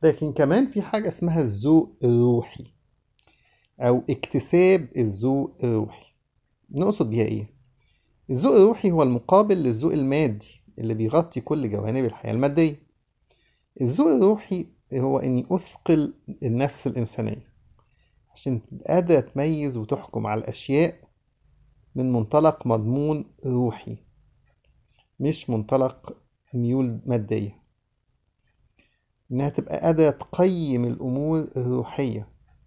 لكن كمان في حاجة اسمها الذوق الروحي أو اكتساب الذوق الروحي نقصد بيها إيه؟ الذوق الروحي هو المقابل للذوق المادي اللي بيغطي كل جوانب الحياة المادية الذوق الروحي هو إني أثقل النفس الإنسانية عشان تبقى قادرة تميز وتحكم على الأشياء من منطلق مضمون روحي مش منطلق ميول مادية إنها تبقى قادرة تقيم الأمور الروحية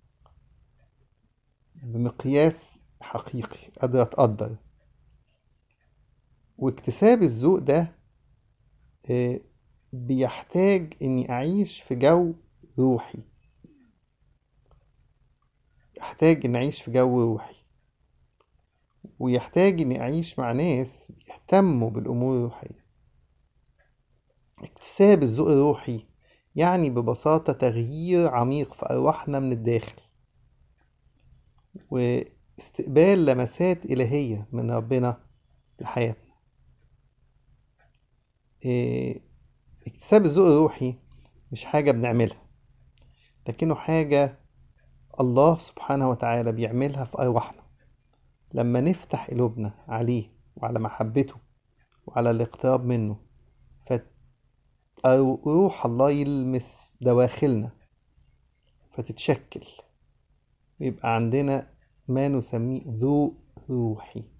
بمقياس حقيقي قادرة تقدر واكتساب الذوق ده آه، بيحتاج إني أعيش في جو روحي يحتاج إني أعيش في جو روحي ويحتاج إني أعيش مع ناس بيهتموا بالأمور الروحية اكتساب الذوق الروحي يعني ببساطة تغيير عميق في أرواحنا من الداخل واستقبال لمسات إلهية من ربنا لحياتنا إيه، اكتساب الذوق الروحي مش حاجة بنعملها لكنه حاجة الله سبحانه وتعالى بيعملها في أرواحنا لما نفتح قلوبنا عليه وعلى محبته وعلى الاقتراب منه فروح الله يلمس دواخلنا فتتشكل ويبقى عندنا ما نسميه ذوق روحي